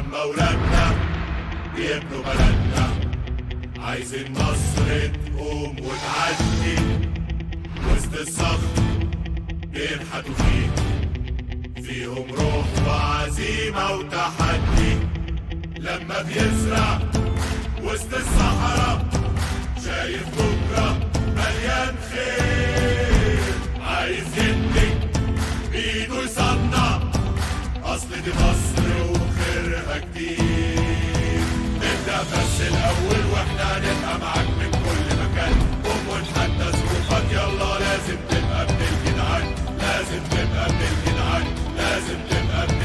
لما ولادنا بيبنوا بلدنا عايزين مصر تقوم وتعدي وسط الصخر بينحتوا فيه فيهم روح وعزيمة وتحدي لما بيزرع وسط الصحراء شايف بكرة مليان خير عايز يدي بإيده يصنع أصل دي مصر وخيرها كتير نبدأ بس الأول وإحنا هنبقى معاك من كل مكان قوم ونحدى ظروفك يلا لازم تبقى ابن الجدعان لازم تبقى ابن الجدعان لازم تبقى ابن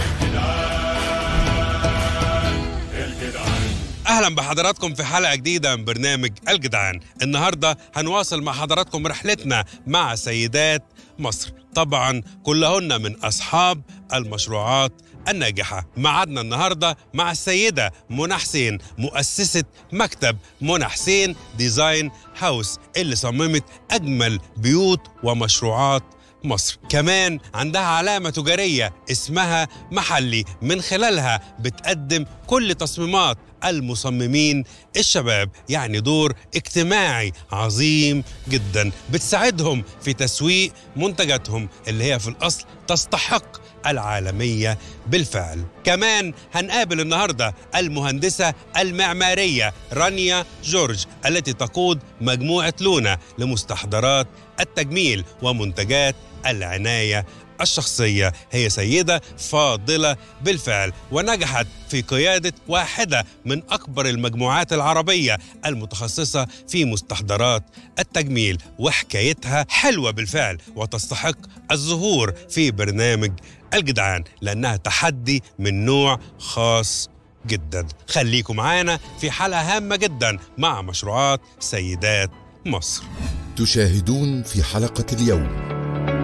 الجدعان الجدعان اهلا بحضراتكم في حلقه جديده من برنامج الجدعان النهارده هنواصل مع حضراتكم رحلتنا مع سيدات مصر طبعا كلهن من اصحاب المشروعات الناجحة معادنا النهاردة مع السيدة منى حسين مؤسسة مكتب منى حسين ديزاين هاوس اللي صممت أجمل بيوت ومشروعات مصر كمان عندها علامة تجارية اسمها محلي من خلالها بتقدم كل تصميمات المصممين الشباب يعني دور اجتماعي عظيم جدا بتساعدهم في تسويق منتجاتهم اللي هي في الأصل تستحق العالمية بالفعل كمان هنقابل النهاردة المهندسة المعمارية رانيا جورج التي تقود مجموعة لونا لمستحضرات التجميل ومنتجات العناية الشخصية هي سيدة فاضلة بالفعل ونجحت في قيادة واحدة من أكبر المجموعات العربية المتخصصة في مستحضرات التجميل وحكايتها حلوة بالفعل وتستحق الظهور في برنامج الجدعان لأنها تحدي من نوع خاص جدا خليكم معانا في حلقة هامة جدا مع مشروعات سيدات مصر تشاهدون في حلقة اليوم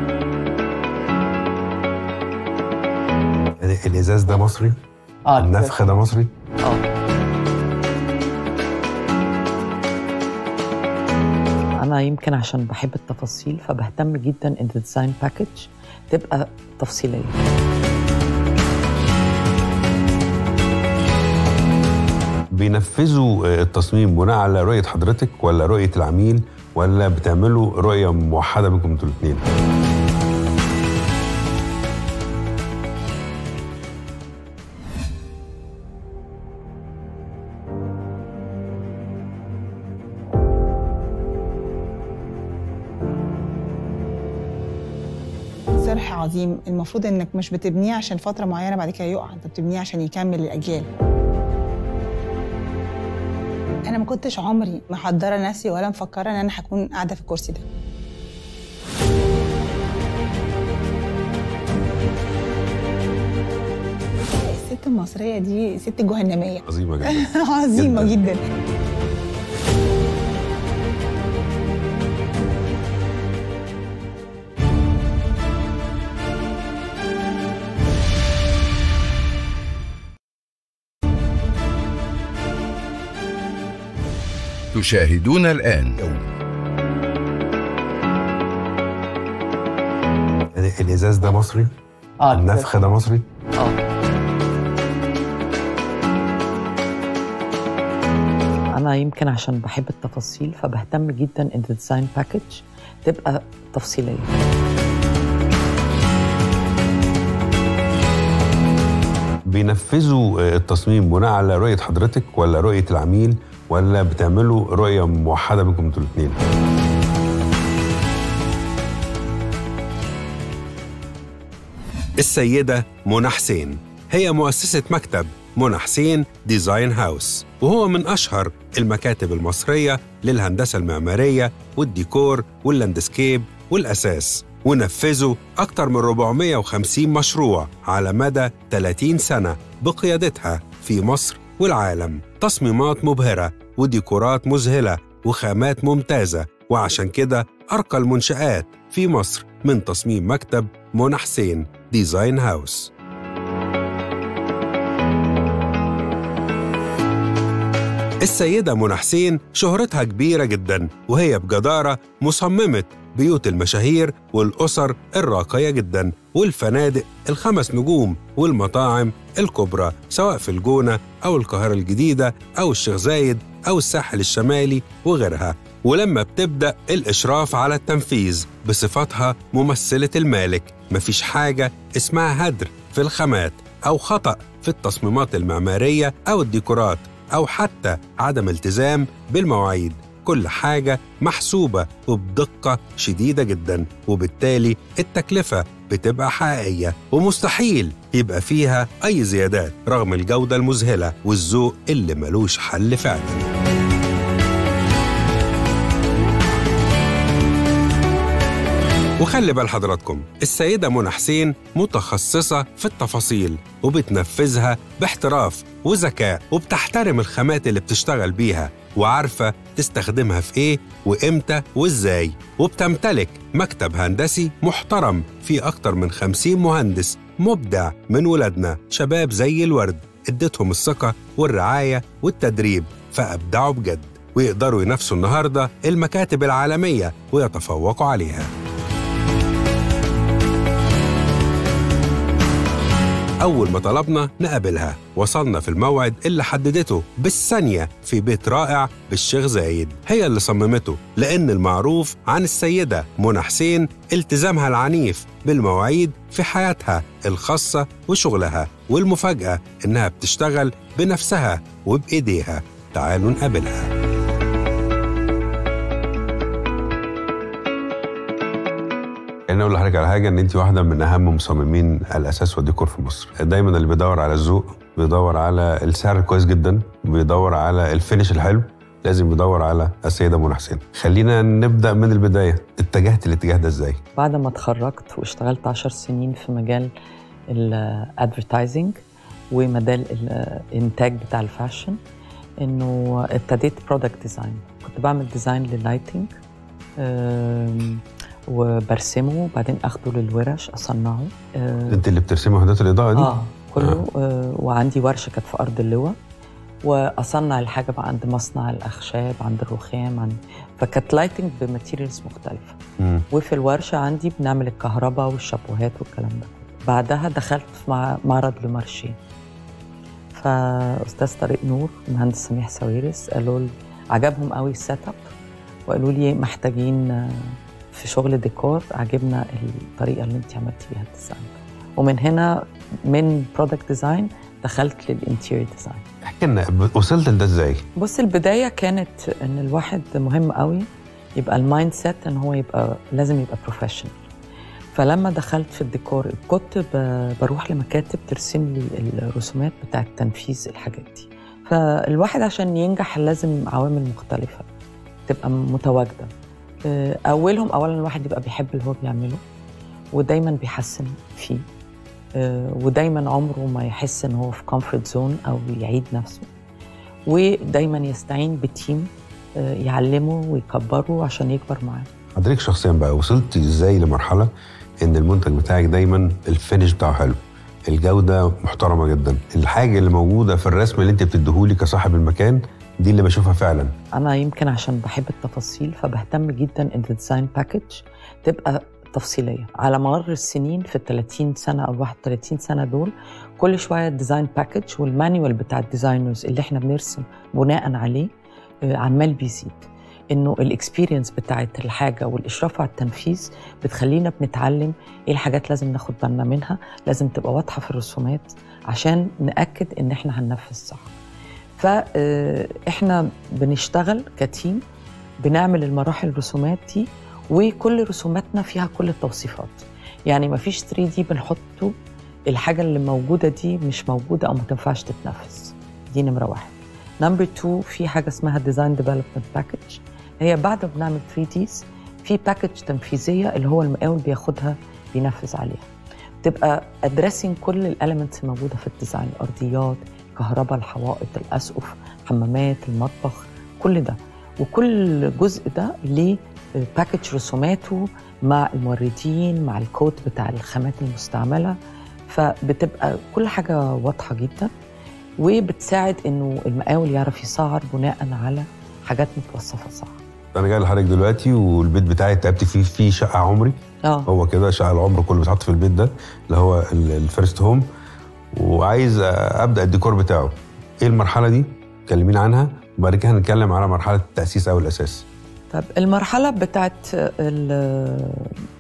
الإزاز ده مصري اه النفخ ده مصري اه انا يمكن عشان بحب التفاصيل فبهتم جدا ان الديزاين باكج تبقى تفصيليه بينفذوا آه، التصميم بناء على رؤية حضرتك ولا رؤية العميل ولا بتعملوا رؤية موحدة بينكم انتوا الاثنين؟ صرح عظيم المفروض انك مش بتبنيه عشان فتره معينه بعد كده يقع انت بتبنيه عشان يكمل الاجيال انا ما كنتش عمري محضره نفسي ولا مفكره ان انا هكون قاعده في الكرسي ده الست المصريه دي ست جهنميه عظيمة جدا عظيمه جداً. جدا تشاهدون الآن الإزاز ده مصري اه النفخ ده مصري اه انا يمكن عشان بحب التفاصيل فبهتم جدا ان الديزاين باكج تبقى تفصيليه بينفذوا آه، التصميم بناء على رؤية حضرتك ولا رؤية العميل ولا بتعملوا رؤية موحدة بينكم انتوا الاثنين؟ السيدة منى حسين هي مؤسسة مكتب منى حسين ديزاين هاوس وهو من أشهر المكاتب المصرية للهندسة المعمارية والديكور واللاندسكيب والأساس ونفذوا أكثر من 450 مشروع على مدى 30 سنة بقيادتها في مصر والعالم تصميمات مبهرة وديكورات مذهلة وخامات ممتازة وعشان كده أرقى المنشآت في مصر من تصميم مكتب منى حسين ديزاين هاوس السيدة منى حسين شهرتها كبيرة جدا وهي بجدارة مصممة بيوت المشاهير والأسر الراقية جدا والفنادق الخمس نجوم والمطاعم الكبرى سواء في الجونة أو القاهرة الجديدة أو الشيخ زايد أو الساحل الشمالي وغيرها ولما بتبدأ الإشراف على التنفيذ بصفتها ممثلة المالك مفيش حاجة اسمها هدر في الخامات أو خطأ في التصميمات المعمارية أو الديكورات أو حتى عدم التزام بالمواعيد كل حاجة محسوبة وبدقة شديدة جدا وبالتالي التكلفة بتبقى حقيقية ومستحيل يبقى فيها أي زيادات رغم الجودة المذهلة والذوق اللي ملوش حل فعلا وخلي بال حضراتكم السيدة منى حسين متخصصة في التفاصيل وبتنفذها باحتراف وذكاء وبتحترم الخامات اللي بتشتغل بيها وعارفة تستخدمها في إيه وإمتى وإزاي وبتمتلك مكتب هندسي محترم فيه أكتر من خمسين مهندس مبدع من ولادنا شباب زي الورد اديتهم الثقة والرعاية والتدريب فأبدعوا بجد ويقدروا ينافسوا النهاردة المكاتب العالمية ويتفوقوا عليها أول ما طلبنا نقابلها وصلنا في الموعد اللي حددته بالثانية في بيت رائع بالشيخ زايد هي اللي صممته لأن المعروف عن السيدة منى حسين التزامها العنيف بالمواعيد في حياتها الخاصة وشغلها والمفاجأة إنها بتشتغل بنفسها وبإيديها تعالوا نقابلها خليني اقول لحضرتك على حاجه ان انت واحده من اهم مصممين الاساس والديكور في مصر دايما اللي بيدور على الذوق بيدور على السعر كويس جدا بيدور على الفينش الحلو لازم يدور على السيده منى حسين خلينا نبدا من البدايه اتجهت الاتجاه ده ازاي بعد ما اتخرجت واشتغلت عشر سنين في مجال الادفرتايزنج ومجال الانتاج بتاع الفاشن انه ابتديت برودكت ديزاين كنت بعمل ديزاين لللايتنج أم، وبرسمه وبعدين اخده للورش اصنعه أه، انت اللي بترسمي وحدات الاضاءه دي اه كله آه. وعندي ورشه كانت في ارض اللواء واصنع الحاجه بقى عند مصنع الاخشاب عند الرخام عند فكانت لايتنج بماتيريالز مختلفه مم. وفي الورشه عندي بنعمل الكهرباء والشابوهات والكلام ده بعدها دخلت في مع- معرض لمارشيه فاستاذ طارق نور مهندس سميح ساويرس قالوا لي عجبهم قوي السيت اب وقالوا لي محتاجين آه، في شغل ديكور عجبنا الطريقه اللي انت عملتي بيها الديزاين ومن هنا من برودكت ديزاين دخلت للانتيريور ديزاين احكي لنا وصلت لده ازاي بص البدايه كانت ان الواحد مهم قوي يبقى المايند سيت ان هو يبقى لازم يبقى بروفيشنال فلما دخلت في الديكور كنت ب- بروح لمكاتب ترسم لي الرسومات بتاعه تنفيذ الحاجات دي فالواحد عشان ينجح لازم عوامل مختلفه تبقى متواجده آه، اولهم اولا الواحد يبقى بيحب اللي هو بيعمله ودايما بيحسن فيه آه، ودايما عمره ما يحس ان هو في كومفورت زون او يعيد نفسه ودايما يستعين بتيم آه، يعلمه ويكبره عشان يكبر معاه حضرتك شخصيا بقى وصلت ازاي لمرحله ان المنتج بتاعك دايما الفينش بتاعه حلو الجوده محترمه جدا الحاجه اللي موجوده في الرسم اللي انت بتديهولي كصاحب المكان دي اللي بشوفها فعلا انا يمكن عشان بحب التفاصيل فبهتم جدا ان الديزاين باكج تبقى تفصيليه على مر السنين في ال 30 سنه او 31 سنه دول كل شويه الديزاين باكج والمانيوال بتاع الديزاينرز اللي احنا بنرسم بناء عليه آه، عمال بيزيد انه الاكسبيرينس بتاعت الحاجه والاشراف على التنفيذ بتخلينا بنتعلم ايه الحاجات لازم ناخد بالنا منها لازم تبقى واضحه في الرسومات عشان ناكد ان احنا هننفذ صح فاحنا بنشتغل كتيم بنعمل المراحل الرسومات دي وكل رسوماتنا فيها كل التوصيفات يعني ما فيش 3 دي بنحطه الحاجه اللي موجوده دي مش موجوده او ما تنفعش تتنفذ دي نمره واحد نمبر 2 في حاجه اسمها ديزاين ديفلوبمنت باكج هي بعد ما بنعمل 3 ديز في باكج تنفيذيه اللي هو المقاول بياخدها بينفذ عليها تبقى ادريسنج كل الاليمنتس الموجوده في الديزاين الارضيات كهرباء الحوائط الاسقف حمامات المطبخ كل ده وكل جزء ده ليه باكج رسوماته مع الموردين مع الكود بتاع الخامات المستعمله فبتبقى كل حاجه واضحه جدا وبتساعد انه المقاول يعرف يسعر بناء على حاجات متوصفه صح انا جاي لحضرتك دلوقتي والبيت بتاعي تعبت فيه فيه شقه عمري اه هو كده شقه العمر كله بيتحط في البيت ده اللي هو ال- الفيرست هوم وعايز ابدا الديكور بتاعه ايه المرحله دي كلمينا عنها وبعد كده هنتكلم على مرحله التاسيس او الاساس طب المرحلة بتاعت ال-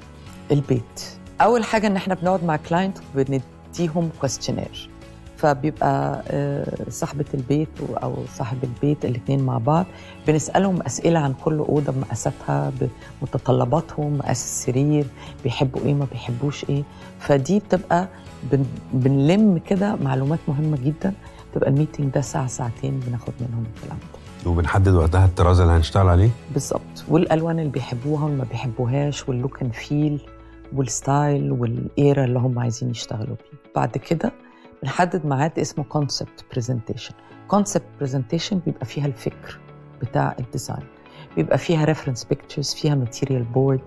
البيت أول حاجة إن إحنا بنقعد مع كلاينت وبنديهم كويستشنير فبيبقى آه، صاحبة البيت و- أو صاحب البيت الاتنين مع بعض بنسألهم أسئلة عن كل أوضة بمقاساتها بمتطلباتهم مقاس السرير بيحبوا إيه ما بيحبوش إيه فدي بتبقى بن بنلم كده معلومات مهمة جدا تبقى الميتنج ده ساعة ساعتين بناخد منهم الكلام ده وبنحدد وقتها الطراز اللي هنشتغل عليه بالظبط والالوان اللي بيحبوها واللي ما بيحبوهاش واللوك اند فيل والستايل والايرا اللي هم عايزين يشتغلوا بيه بعد كده بنحدد ميعاد اسمه كونسبت برزنتيشن كونسبت برزنتيشن بيبقى فيها الفكر بتاع الديزاين بيبقى فيها ريفرنس بيكتشرز فيها ماتيريال بورد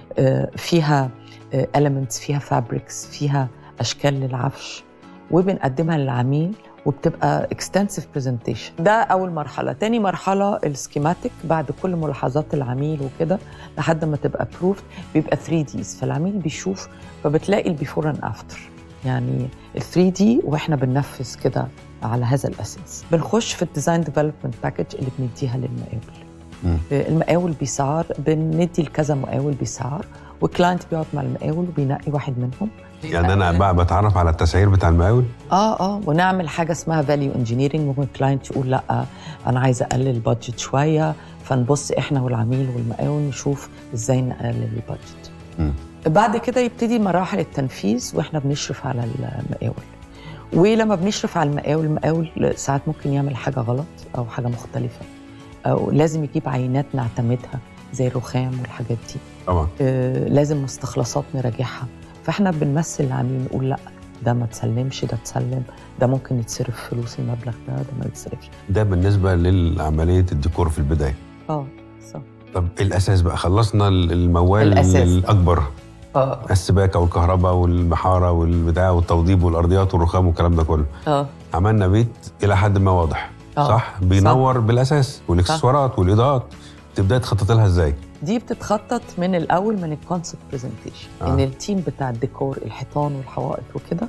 فيها elements فيها فابريكس فيها اشكال للعفش وبنقدمها للعميل وبتبقى اكستنسيف برزنتيشن ده اول مرحله تاني مرحله السكيماتيك بعد كل ملاحظات العميل وكده لحد ما تبقى بروف بيبقى 3 ديز فالعميل بيشوف فبتلاقي البيفور اند افتر يعني ال 3 دي واحنا بننفذ كده على هذا الاساس بنخش في الديزاين ديفلوبمنت باكج اللي بنديها للمقاول مم. المقاول بيسعر بندي لكذا مقاول بيسعر والكلاينت بيقعد مع المقاول وبينقي واحد منهم يعني انا بقى بتعرف على التسعير بتاع المقاول اه اه ونعمل حاجه اسمها فاليو انجينيرنج ممكن الكلاينت يقول لا انا عايز اقلل البادجت شويه فنبص احنا والعميل والمقاول نشوف ازاي نقلل البادجت مم. بعد كده يبتدي مراحل التنفيذ واحنا بنشرف على المقاول ولما بنشرف على المقاول المقاول ساعات ممكن يعمل حاجه غلط او حاجه مختلفه او لازم يجيب عينات نعتمدها زي الرخام والحاجات دي طبعا آه، لازم مستخلصات نراجعها فاحنا بنمثل العميل نقول لا ده ما تسلمش ده تسلم ده ممكن يتصرف فلوس المبلغ ده ده ما يتصرفش ده بالنسبه لعمليه الديكور في البدايه اه صح طب الاساس بقى خلصنا الموال الأساس. الاكبر اه السباكه والكهرباء والمحاره والبتاع والتوضيب والارضيات والرخام والكلام ده كله اه عملنا بيت الى حد ما واضح آه، صح بينور بالاساس والاكسسوارات والاضاءات تبداي تخطط لها ازاي دي بتتخطط من الاول من الكونسبت برزنتيشن آه. آه. ان التيم بتاع الديكور الحيطان والحوائط وكده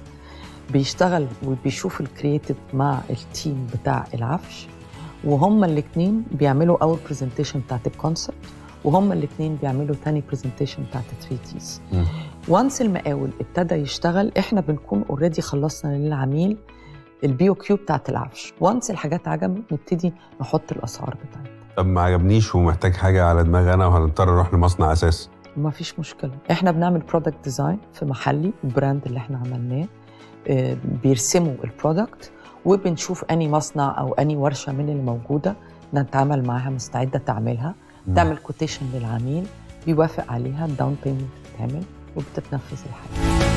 بيشتغل وبيشوف الكرييتيف مع التيم بتاع العفش وهما الاثنين بيعملوا اول برزنتيشن بتاعت الكونسبت وهما الاثنين بيعملوا تاني برزنتيشن بتاعت 3 ديز مم. وانس المقاول ابتدى يشتغل احنا بنكون اوريدي خلصنا للعميل البي او كيو بتاعت العفش وانس الحاجات عجبت نبتدي نحط الاسعار بتاعتها طب ما عجبنيش ومحتاج حاجه على دماغي انا وهنضطر نروح لمصنع اساس ما فيش مشكلة احنا بنعمل برودكت ديزاين في محلي البراند اللي احنا عملناه آه، بيرسموا البرودكت وبنشوف اني مصنع او اني ورشة من اللي موجودة نتعامل معاها مستعدة تعملها مم. تعمل كوتيشن للعميل بيوافق عليها الداون بيمنت بتتعمل وبتتنفذ الحاجة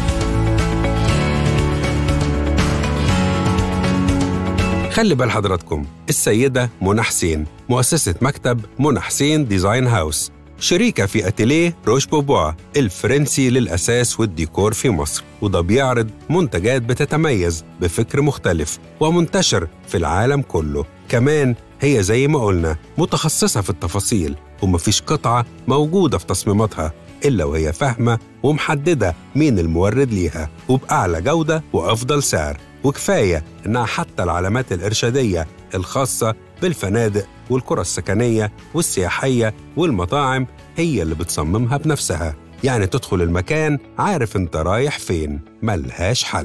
خلي بال حضراتكم السيدة منى حسين مؤسسة مكتب منى حسين ديزاين هاوس شريكة في أتيليه روش بوبوا الفرنسي للأساس والديكور في مصر وده بيعرض منتجات بتتميز بفكر مختلف ومنتشر في العالم كله كمان هي زي ما قلنا متخصصة في التفاصيل ومفيش قطعة موجودة في تصميماتها إلا وهي فاهمة ومحددة مين المورد ليها وبأعلى جودة وأفضل سعر وكفاية إنها حتى العلامات الإرشادية الخاصة بالفنادق والقرى السكنية والسياحية والمطاعم هي اللي بتصممها بنفسها يعني تدخل المكان عارف انت رايح فين ملهاش حل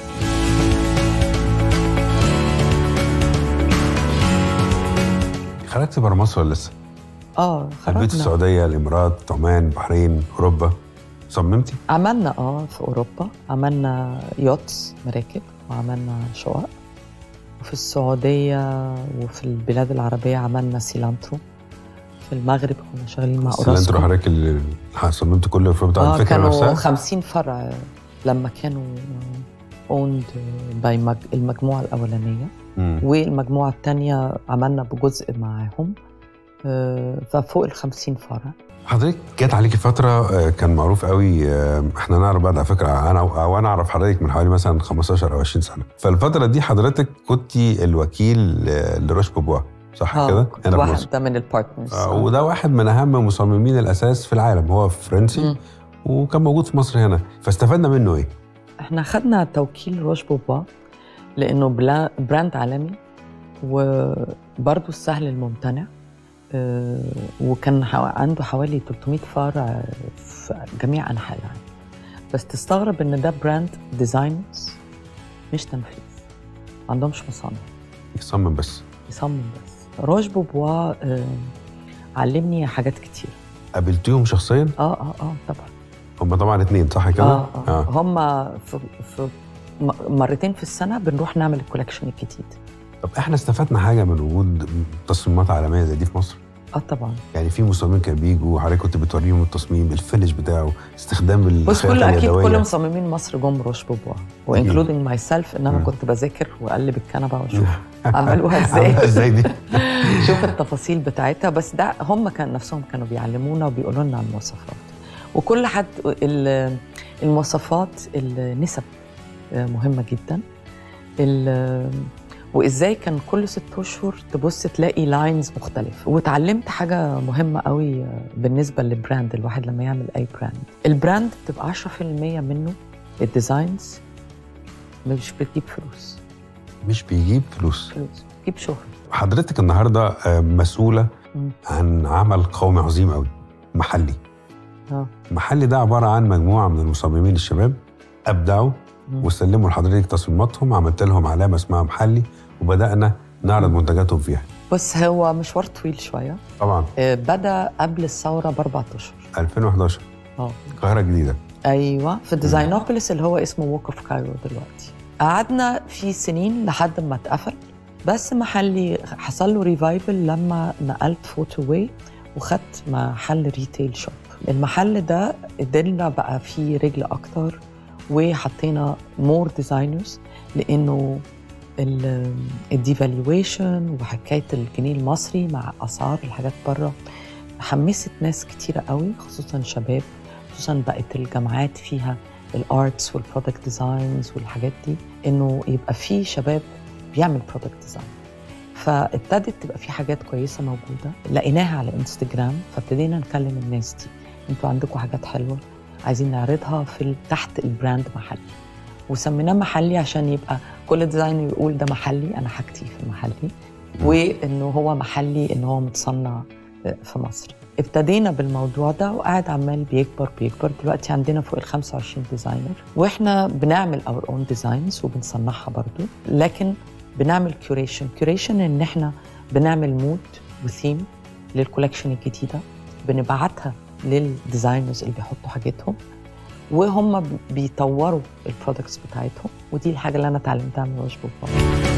خرجت بره مصر ولا لسه؟ اه البيت خرجنا السعودية الإمارات عمان البحرين أوروبا صممتي؟ عملنا اه في اوروبا عملنا يوتس مراكب وعملنا شقق وفي السعوديه وفي البلاد العربيه عملنا سيلانترو في المغرب كنا شغالين مع السلنترو اوراسكوم حضرتك اللي صممت كل الفروع بتاع اه الفكرة كانوا نفسها؟ 50 فرع لما كانوا اوند باي المجموعه الاولانيه مم. والمجموعه الثانيه عملنا بجزء معاهم آه، ففوق ال 50 فرع حضرتك جت عليكي فترة آه، كان معروف قوي آه، احنا نعرف بعض على فكرة انا او انا اعرف حضرتك من حوالي مثلا 15 او 20 سنة فالفترة دي حضرتك كنتي الوكيل آه، لروش بوبوا صح آه، كده كنت هنا في مصر واحده من البارتنرز آه، وده واحد من اهم مصممين الاساس في العالم هو فرنسي مم. وكان موجود في مصر هنا فاستفدنا منه ايه احنا خدنا توكيل روش بوبا لانه بلا- براند عالمي وبرضه السهل الممتنع آه، وكان حوا- عنده حوالي 300 فرع في جميع انحاء العالم بس تستغرب ان ده براند ديزاينز مش تنفيذ ما عندهمش مصانع يصمم بس يصمم بس روش بوبوا آه، علمني حاجات كتير قابلتيهم شخصيا اه اه اه طبعا هم طبعا اتنين صح كده اه, آه. هم في, في م- مرتين في السنه بنروح نعمل الكولكشن الجديد طب احنا استفدنا حاجه من وجود تصميمات عالميه زي دي في مصر اه طبعا يعني في مصممين كانوا بيجوا وحضرتك كنت بتوريهم التصميم الفينش بتاعه استخدام بص كل الخياطه اكيد اليدويه كل مصممين مصر جم روش بوبوا وانكلودنج ماي سيلف ان انا مم. كنت بذاكر واقلب الكنبه واشوف عملوها ازاي عملوها ازاي دي شوف التفاصيل بتاعتها بس ده هم كان نفسهم كانوا بيعلمونا وبيقولوا لنا عن المواصفات وكل حد ال- المواصفات النسب مهمه جدا ال- وازاي كان كل ست اشهر تبص تلاقي لاينز مختلف واتعلمت حاجه مهمه قوي بالنسبه للبراند الواحد لما يعمل اي براند البراند بتبقى 10% منه الديزاينز مش بتجيب فلوس مش بيجيب فلوس فلوس بتجيب شهره حضرتك النهارده آه، مسؤوله مم. عن عمل قومي عظيم قوي محلي اه محلي ده عباره عن مجموعه من المصممين الشباب ابدعوا مم. وسلموا لحضرتك تصميماتهم عملت لهم علامه اسمها محلي وبدانا نعرض منتجاتهم فيها بس هو مشوار طويل شويه طبعا آه، بدا قبل الثوره باربع اشهر 2011 اه القاهره الجديده ايوه في ديزاينوبوليس اللي هو اسمه ووك اوف كايرو دلوقتي قعدنا فيه سنين لحد ما اتقفل بس محلي حصل له ريفايفل لما نقلت فوتو واي وخدت محل ريتيل شوب المحل ده قدرنا بقى فيه رجل اكتر وحطينا مور ديزاينرز لانه الديفالويشن وحكايه الجنيه المصري مع اسعار الحاجات بره حمست ناس كتيره قوي خصوصا شباب خصوصا بقت الجامعات فيها الارتس والبرودكت ديزاينز والحاجات دي انه يبقى في شباب بيعمل برودكت ديزاين فابتدت تبقى في حاجات كويسه موجوده لقيناها على انستجرام فابتدينا نكلم الناس دي انتوا عندكم حاجات حلوه عايزين نعرضها في ال- تحت البراند محلي وسميناه محلي عشان يبقى كل ديزاينر يقول ده محلي انا حاجتي في المحلي وانه هو محلي ان هو متصنع في مصر ابتدينا بالموضوع ده وقاعد عمال بيكبر بيكبر دلوقتي عندنا فوق ال 25 ديزاينر واحنا بنعمل اور اون ديزاينز وبنصنعها برضو لكن بنعمل كيوريشن كيوريشن ان احنا بنعمل مود وثيم للكولكشن الجديده بنبعتها للديزاينرز اللي بيحطوا حاجتهم وهم ب- بيطوروا البرودكتس بتاعتهم ودي الحاجه اللي انا اتعلمتها من روش بوبا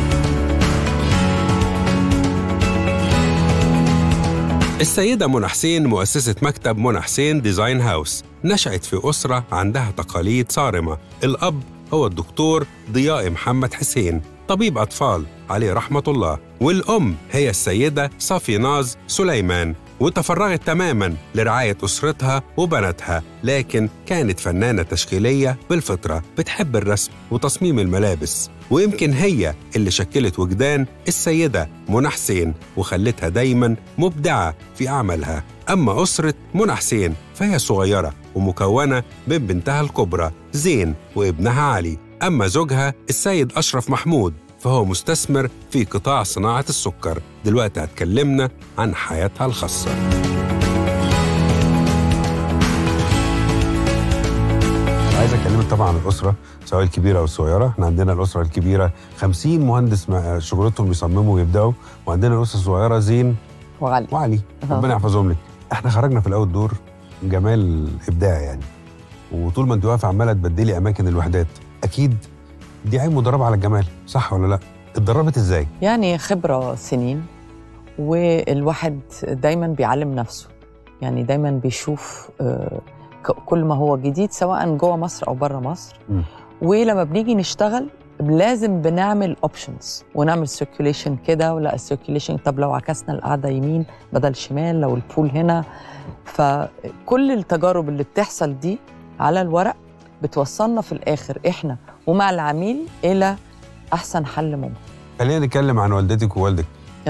السيدة منى حسين مؤسسة مكتب منى حسين ديزاين هاوس نشأت في أسرة عندها تقاليد صارمة الأب هو الدكتور ضياء محمد حسين طبيب أطفال عليه رحمة الله والأم هي السيدة صافي ناز سليمان وتفرغت تماما لرعاية أسرتها وبناتها لكن كانت فنانة تشكيلية بالفطرة بتحب الرسم وتصميم الملابس ويمكن هي اللي شكلت وجدان السيدة منى حسين وخلتها دايما مبدعة في أعمالها أما أسرة منى حسين فهي صغيرة ومكونة من بنتها الكبرى زين وابنها علي أما زوجها السيد أشرف محمود فهو مستثمر في قطاع صناعة السكر دلوقتي هتكلمنا عن حياتها الخاصة عايز اكلمك طبعا عن الاسره سواء الكبيره او الصغيره احنا عندنا الاسره الكبيره 50 مهندس مع- شغلتهم يصمموا ويبداوا وعندنا الاسره الصغيره زين وعلي وعلي أها. ربنا يحفظهم لك احنا خرجنا في الاول دور جمال ابداع يعني وطول ما انت واقفه عماله تبدلي اماكن الوحدات اكيد دي عين مدربه على الجمال صح ولا لا اتدربت ازاي يعني خبرة سنين والواحد دايما بيعلم نفسه يعني دايما بيشوف آه، ك- كل ما هو جديد سواء جوه مصر او بره مصر م. ولما بنيجي نشتغل لازم بنعمل اوبشنز ونعمل سيركيوليشن كده ولا السيركيوليشن طب لو عكسنا القعده يمين بدل شمال لو البول هنا فكل التجارب اللي بتحصل دي على الورق بتوصلنا في الاخر احنا ومع العميل الى احسن حل ممكن خلينا نتكلم عن والدتك ووالدك اه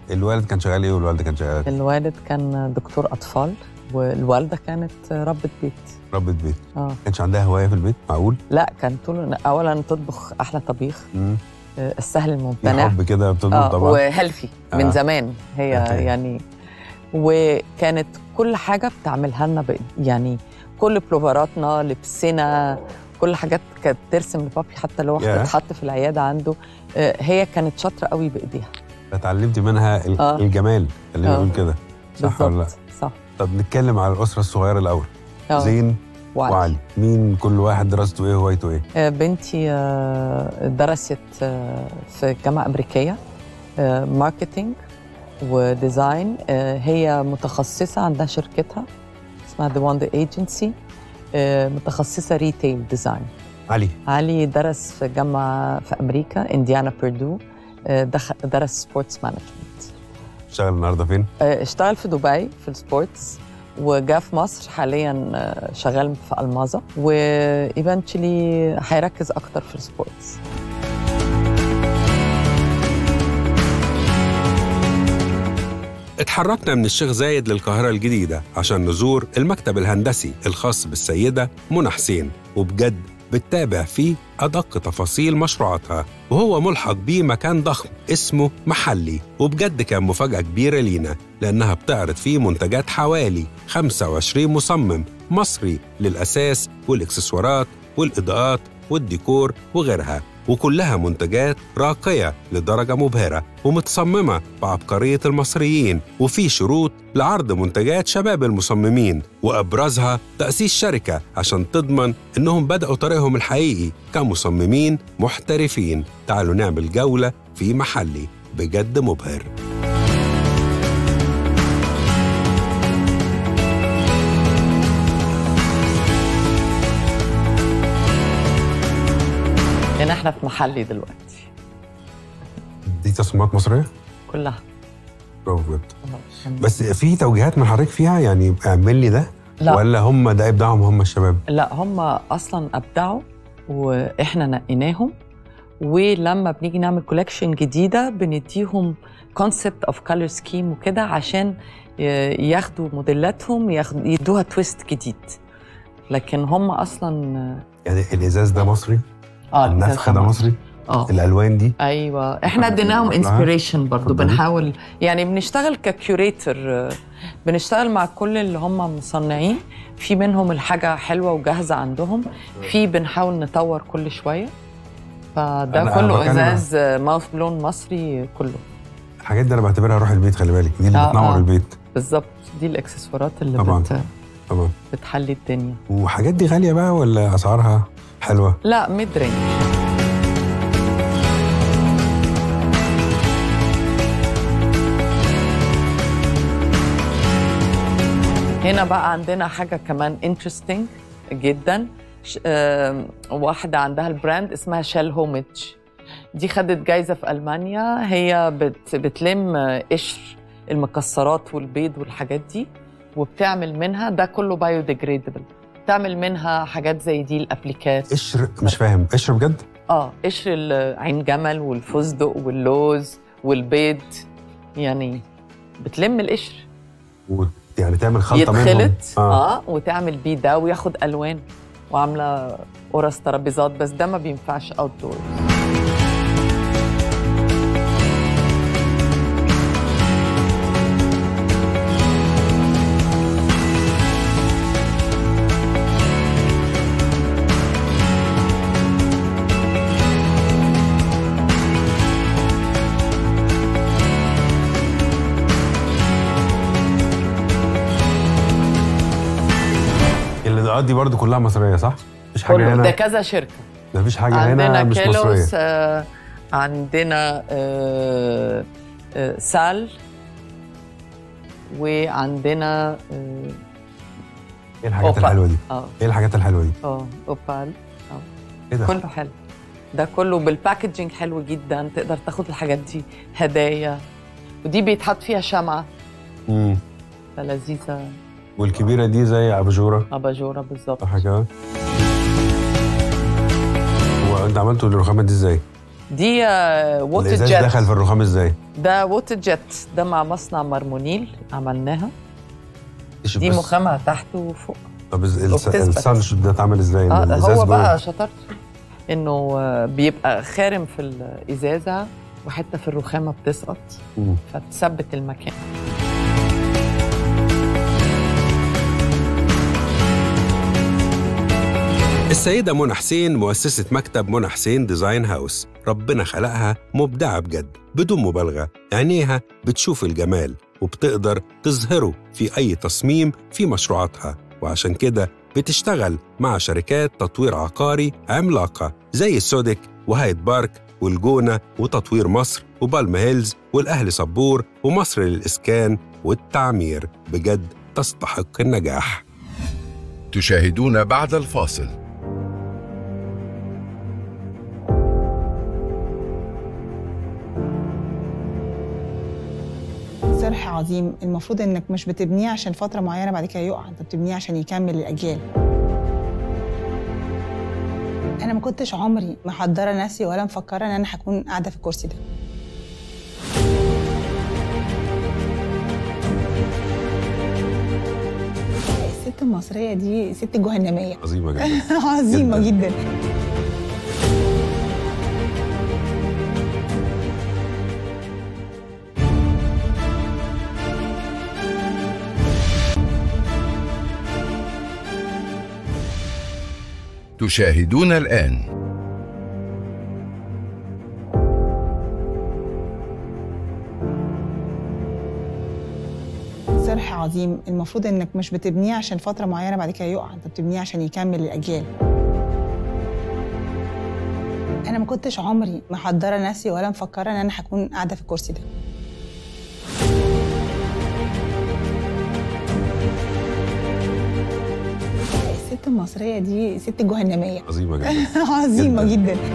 الوالد كان شغال ايه والوالده كان شغال إيه؟ الوالد كان دكتور اطفال والوالده كانت ربة بيت ربة بيت اه ما كانش عندها هوايه في البيت معقول لا كان طول اولا تطبخ احلى طبيخ مم. آه، السهل في الممتنع حب كده بتطبخ اه طبعا وهيلثي من آه. زمان هي أوكي. يعني وكانت كل حاجه بتعملها لنا بإيد- يعني كل بلوفراتنا لبسنا كل حاجات كانت ترسم لبابي حتى لو ياه. اتحط في العياده عنده آه، هي كانت شاطره قوي بايديها اتعلمتي منها ال- آه. الجمال خلينا آه. نقول كده صح ولا لا بالظبط صح طب نتكلم على الاسره الصغيره الاول آه. زين وعلي. وعلي مين كل واحد دراسته ايه وهوايته ايه آه، بنتي آه، درست آه، في جامعة أمريكية آه، ماركتينج وديزاين آه، هي متخصصة عندها شركتها اسمها The Wonder Agency آه، متخصصة ريتيل ديزاين علي علي درس في جامعة في أمريكا إنديانا بيردو آه، دخل درس سبورتس مانجمنت اشتغل النهارده فين اشتغل في دبي في السبورتس وجا في مصر حاليا آه، شغال في المازا وايفنتشلي هيركز اكتر في السبورتس اتحركنا من الشيخ زايد للقاهرة الجديدة عشان نزور المكتب الهندسي الخاص بالسيدة منى حسين وبجد بتتابع فيه أدق تفاصيل مشروعاتها وهو ملحق بيه مكان ضخم اسمه محلي وبجد كان مفاجأة كبيرة لينا لأنها بتعرض فيه منتجات حوالي 25 مصمم مصري للأساس والإكسسوارات والإضاءات والديكور وغيرها وكلها منتجات راقية لدرجة مبهرة ومتصممة بعبقرية المصريين وفي شروط لعرض منتجات شباب المصممين وأبرزها تأسيس شركة عشان تضمن إنهم بدأوا طريقهم الحقيقي كمصممين محترفين تعالوا نعمل جولة في محلي بجد مبهر لان احنا في محلي دلوقتي دي تصميمات مصرية؟ كلها برافو بجد بس في توجيهات من حضرتك فيها يعني اعمل لي ده لا. ولا هم ده ابداعهم هم الشباب لا هم اصلا ابدعوا واحنا نقيناهم ولما بنيجي نعمل كولكشن جديده بنديهم كونسبت اوف كولر سكيم وكده عشان ي- ياخدوا موديلاتهم ياخد يدوها تويست جديد لكن هم اصلا يعني الازاز ده مصري اه النفخ ده مصري اه الالوان دي ايوه احنا اديناهم انسبيريشن برضو اتفضلي. بنحاول يعني بنشتغل ككيوريتور بنشتغل مع كل اللي هم مصنعين في منهم الحاجه حلوه وجاهزه عندهم في بنحاول نطور كل شويه فده أنا كله بتكلم- ازاز ماوث بلون مصري كله الحاجات دي انا بعتبرها روح البيت خلي بالك دي اللي آه، بتنور آه. البيت بالظبط دي الاكسسوارات اللي طبعاً. بت... طبعا بتحلي الدنيا وحاجات دي غاليه بقى ولا اسعارها حلوه لا ميد رينج هنا بقى عندنا حاجة كمان انترستنج جدا ش- آم، واحدة عندها البراند اسمها شيل هومج دي خدت جايزة في ألمانيا هي بت بتلم قشر المكسرات والبيض والحاجات دي وبتعمل منها ده كله بايو ديجريدبل بتعمل منها حاجات زي دي الابليكات قشر مش فاهم قشر بجد اه قشر العين جمل والفستق واللوز والبيض يعني بتلم القشر و- يعني تعمل خلطه منهم يتخلط اه. اه وتعمل بيه ده وياخد الوان وعامله قرص ترابيزات بس ده ما بينفعش اوت دور الاضاءات دي برضو كلها مصريه صح مفيش حاجه كله ده هنا كذا شركه مفيش حاجه عندنا هنا مش كيلوس مصريه آه عندنا آه آه سال وعندنا اه ايه الحاجات أوبا. الحلوه دي اه ايه الحاجات الحلوه دي اه اوبال ايه ده كله حلو ده كله بالباكجينج حلو جدا تقدر تاخد الحاجات دي هدايا ودي بيتحط فيها شمعة مم. فلذيذة والكبيره دي زي اباجوره أباجورة بالظبط صح كده وانت عملتوا الرخامه دي ازاي دي ووتر الازاز جيت دخل في الرخام ازاي؟ ده ووتر جيت ده مع مصنع مرمونيل عملناها إيش دي بس؟ مخامها تحت وفوق طب الس- الس- وبتثبت. السانش ده اتعمل ازاي؟ اه الإزاز هو جوه. بقى شطارته انه آه، بيبقى خارم في الازازه وحته في الرخامه بتسقط مم. فتثبت المكان السيدة منى حسين مؤسسة مكتب منى حسين ديزاين هاوس ربنا خلقها مبدعة بجد بدون مبالغة عينيها بتشوف الجمال وبتقدر تظهره في أي تصميم في مشروعاتها وعشان كده بتشتغل مع شركات تطوير عقاري عملاقة زي السودك وهايد بارك والجونة وتطوير مصر وبالم هيلز والأهل صبور ومصر للإسكان والتعمير بجد تستحق النجاح تشاهدون بعد الفاصل صرح عظيم المفروض انك مش بتبنيه عشان فتره معينه بعد كده يقع انت بتبنيه عشان يكمل الاجيال انا ما كنتش عمري محضره نفسي ولا مفكره ان انا هكون قاعده في الكرسي ده الست المصريه دي ست جهنميه عظيمة جدا عظيمه جداً. جدا تشاهدون الآن صرح عظيم المفروض انك مش بتبنيه عشان فتره معينه بعد كده يقع انت بتبنيه عشان يكمل الاجيال انا ما كنتش عمري محضره نفسي ولا مفكره ان انا هكون قاعده في الكرسي ده الست المصريه دي ست جهنميه عظيمة جدا عظيمه جداً. جدا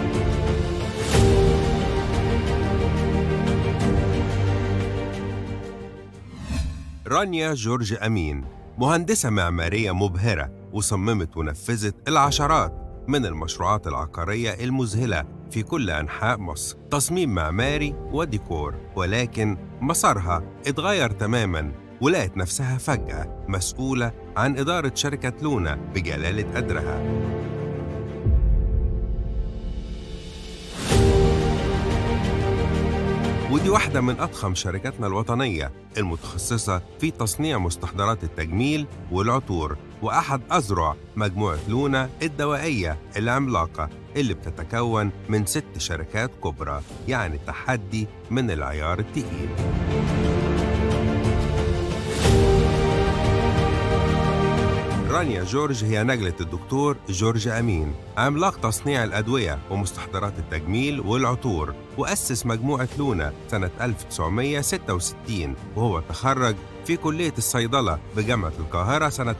رانيا جورج أمين مهندسة معمارية مبهرة وصممت ونفذت العشرات من المشروعات العقارية المذهلة في كل أنحاء مصر تصميم معماري وديكور ولكن مسارها اتغير تماماً ولقت نفسها فجأة مسؤولة عن إدارة شركة لونا بجلالة قدرها ودي واحدة من أضخم شركاتنا الوطنية المتخصصة في تصنيع مستحضرات التجميل والعطور وأحد أذرع مجموعة لونا الدوائية العملاقة اللي بتتكون من ست شركات كبرى يعني تحدي من العيار التقيل رانيا جورج هي نجلة الدكتور جورج أمين عملاق تصنيع الأدوية ومستحضرات التجميل والعطور وأسس مجموعة لونا سنة 1966 وهو تخرج في كلية الصيدلة بجامعة القاهرة سنة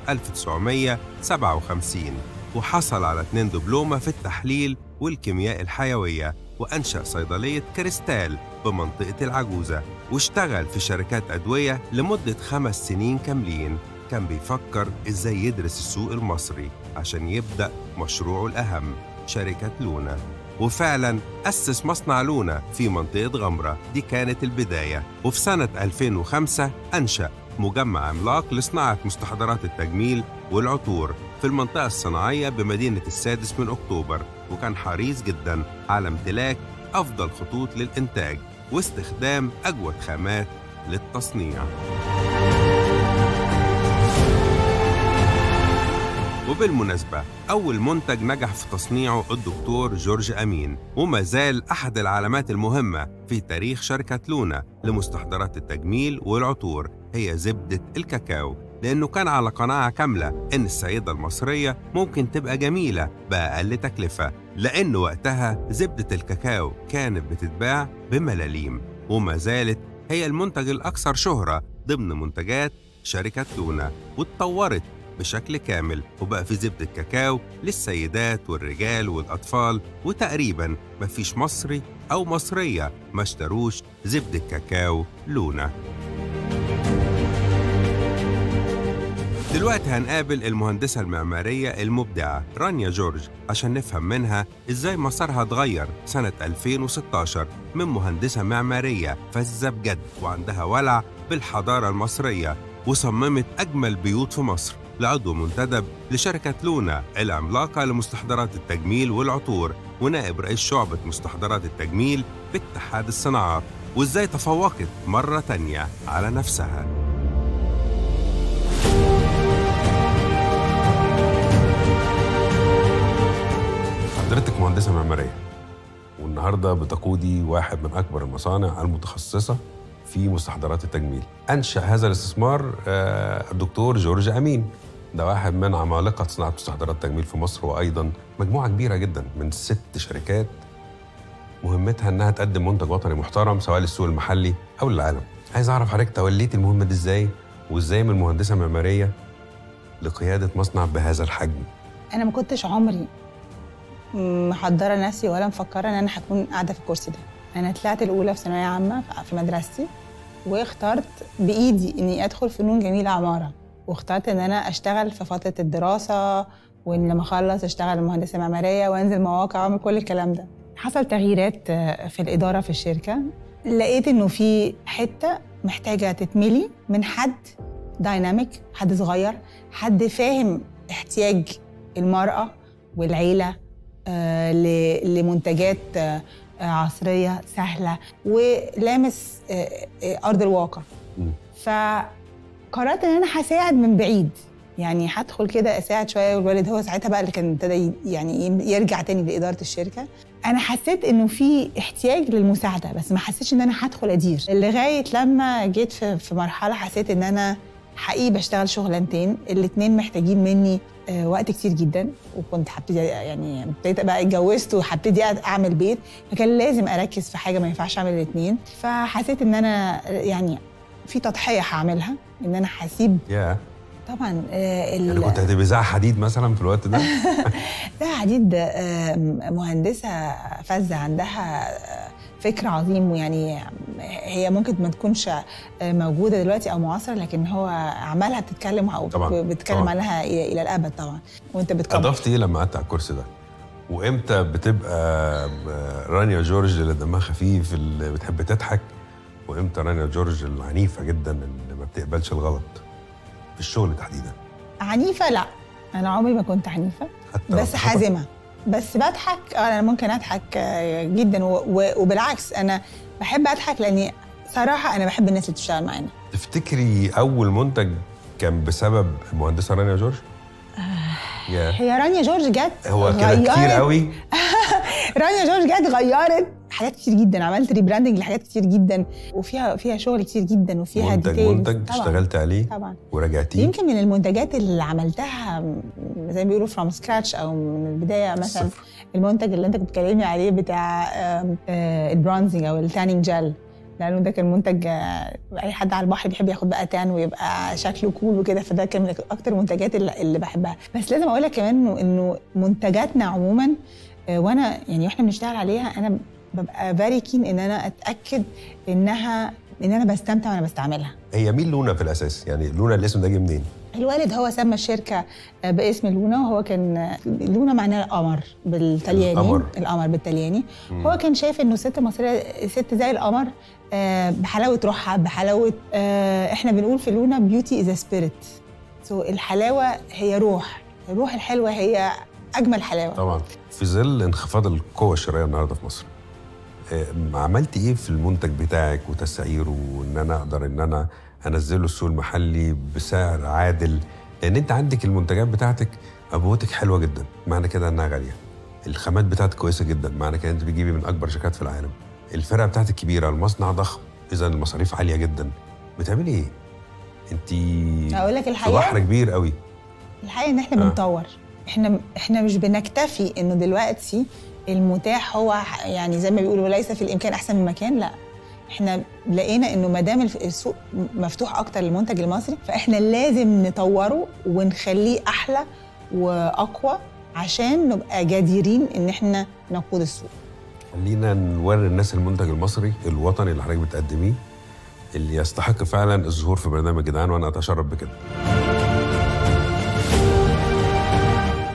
1957 وحصل على اتنين دبلومة في التحليل والكيمياء الحيوية وأنشأ صيدلية كريستال بمنطقة العجوزة واشتغل في شركات أدوية لمدة خمس سنين كاملين كان بيفكر إزاي يدرس السوق المصري عشان يبدأ مشروعه الأهم شركة لونا وفعلا أسس مصنع لونا في منطقة غمرة دي كانت البداية وفي سنة 2005 أنشأ مجمع عملاق لصناعة مستحضرات التجميل والعطور في المنطقة الصناعية بمدينة السادس من أكتوبر وكان حريص جدا على امتلاك أفضل خطوط للإنتاج واستخدام أجود خامات للتصنيع وبالمناسبة أول منتج نجح في تصنيعه الدكتور جورج أمين وما زال أحد العلامات المهمة في تاريخ شركة لونا لمستحضرات التجميل والعطور هي زبدة الكاكاو لأنه كان على قناعة كاملة إن السيدة المصرية ممكن تبقى جميلة بأقل تكلفة لأن وقتها زبدة الكاكاو كانت بتتباع بملاليم وما زالت هي المنتج الأكثر شهرة ضمن منتجات شركة لونا واتطورت بشكل كامل وبقى في زبدة كاكاو للسيدات والرجال والأطفال وتقريبا مفيش مصري أو مصرية ما اشتروش زبدة كاكاو لونا دلوقتي هنقابل المهندسة المعمارية المبدعة رانيا جورج عشان نفهم منها إزاي مسارها اتغير سنة 2016 من مهندسة معمارية فزة بجد وعندها ولع بالحضارة المصرية وصممت أجمل بيوت في مصر لعضو منتدب لشركة لونا العملاقة لمستحضرات التجميل والعطور ونائب رئيس شعبة مستحضرات التجميل باتحاد الصناعات وإزاي تفوقت مرة تانية على نفسها حضرتك مهندسة معمارية والنهاردة بتقودي واحد من أكبر المصانع المتخصصة في مستحضرات التجميل أنشأ هذا الاستثمار آه، الدكتور جورج أمين ده واحد من عمالقة صناعة مستحضرات التجميل في مصر وأيضا مجموعة كبيرة جدا من ست شركات مهمتها إنها تقدم منتج وطني محترم سواء للسوق المحلي أو للعالم عايز أعرف حضرتك توليت المهمة دي إزاي وإزاي من مهندسة معمارية لقيادة مصنع بهذا الحجم انا ما كنتش عمري محضره نفسي ولا مفكره ان انا هكون قاعده في الكرسي ده انا طلعت الاولى في ثانويه عامه في مدرستي واخترت بايدي اني ادخل فنون جميله عماره واخترت ان انا اشتغل في فتره الدراسه وان لما اخلص اشتغل مهندسه معماريه وانزل مواقع واعمل كل الكلام ده حصل تغييرات آه، في الاداره في الشركه لقيت انه في حته محتاجه تتملي من حد دايناميك حد صغير حد فاهم احتياج المراه والعيله آه، ل- لمنتجات آه، آه، عصريه سهله ولامس آه، آه، ارض الواقع مم. فقررت ان انا هساعد من بعيد يعني هدخل كده اساعد شويه والوالد هو ساعتها بقى اللي كان ابتدى ي- يعني يرجع تاني لاداره الشركه انا حسيت انه في احتياج للمساعده بس ما حسيتش ان انا هدخل ادير لغايه لما جيت في في مرحله حسيت ان انا حقيقي بشتغل شغلانتين الاتنين محتاجين مني آه، وقت كتير جدا وكنت هبتدي يعني ابتديت بقى اتجوزت وهبتدي اعمل بيت فكان لازم اركز في حاجه ما ينفعش اعمل الاثنين فحسيت ان انا يعني في تضحيه هعملها ان انا هسيب يا طبعا آه، ال- يعني كنت هتبقى زي حديد مثلا في الوقت ده ده عديد آه، مهندسه فذه عندها آه، فكر عظيم ويعني هي ممكن ما تكونش آه، موجوده دلوقتي او معاصره لكن هو اعمالها بتتكلم او طبعاً، بتتكلم طبعاً. عنها الى إلى الابد طبعا وانت بتكبر اضفت ايه لما قعدت على الكرسي ده؟ وامتى بتبقى رانيا جورج اللي دمها خفيف اللي بتحب تضحك وامتى رانيا جورج العنيفه جدا اللي ما بتقبلش الغلط في الشغل تحديدا عنيفه لا انا عمري ما كنت عنيفه حتى لو بس في خطأ؟ حازمه بس بضحك آه، انا ممكن اضحك آه، جدا و- و- وبالعكس انا بحب اضحك لاني صراحه انا بحب الناس اللي بتشتغل معانا تفتكري اول منتج كان بسبب المهندسه رانيا جورج؟ يا هي رانيا جورج جت هو كده كتير غيرت- قوي رانيا جورج جت غيرت حاجات كتير جدا عملت ريبراندنج لحاجات كتير جدا وفيها فيها شغل كتير جدا وفيها منتج ديتيلز منتج طبعا اشتغلت عليه طبعا وراجعتيه يمكن من المنتجات اللي عملتها م- زي ما بيقولوا فروم سكراتش او من البدايه مثلا الصفر. المنتج اللي انت كنت بتكلمني عليه بتاع آم، آه، البرونزنج او التانينج جel لانه ده كان منتج آه، اي حد على البحر بيحب ياخد بقى تان ويبقى شكله كول وكده فده كان من اكتر المنتجات اللي, اللي بحبها بس لازم اقول لك كمان انه انه منتجاتنا عموما آه، وانا يعني واحنا بنشتغل عليها انا ببقى فيري كين ان انا اتاكد انها ان انا بستمتع وانا بستعملها هي مين لونا في الاساس؟ يعني لونا الاسم ده جه منين؟ الوالد هو سمى الشركة باسم لونا وهو كان لونا معناها القمر بالطلياني القمر. القمر بالطلياني هو كان شايف انه ست مصرية ست زي القمر آه، بحلاوة روحها بحلاوة آه، احنا بنقول في لونا بيوتي از سبيريت سو الحلاوة هي روح الروح الحلوة هي أجمل حلاوة طبعا في ظل انخفاض القوة الشرائية النهارده في مصر آه، عملت ايه في المنتج بتاعك وتسعيره وان انا اقدر ان انا انزله السوق المحلي بسعر عادل لان انت عندك المنتجات بتاعتك ابوتك حلوه جدا معنى كده انها غاليه الخامات بتاعتك كويسه جدا معنى كده انت بتجيبي من اكبر شركات في العالم الفرقه بتاعتك كبيره المصنع ضخم اذا المصاريف عاليه جدا بتعملي ايه انت أقول لك في الحقيقة بحر كبير قوي الحقيقه ان احنا آه. بنطور احنا احنا مش بنكتفي انه دلوقتي المتاح هو ح- يعني زي ما بيقولوا ليس في الامكان احسن من مكان لا احنا لقينا انه ما دام الف- السوق مفتوح اكتر للمنتج المصري فاحنا لازم نطوره ونخليه احلى واقوى عشان نبقى جديرين ان احنا نقود السوق خلينا نوري الناس المنتج المصري الوطني اللي حضرتك بتقدميه اللي يستحق فعلا الظهور في برنامج جدعان وانا اتشرف بكده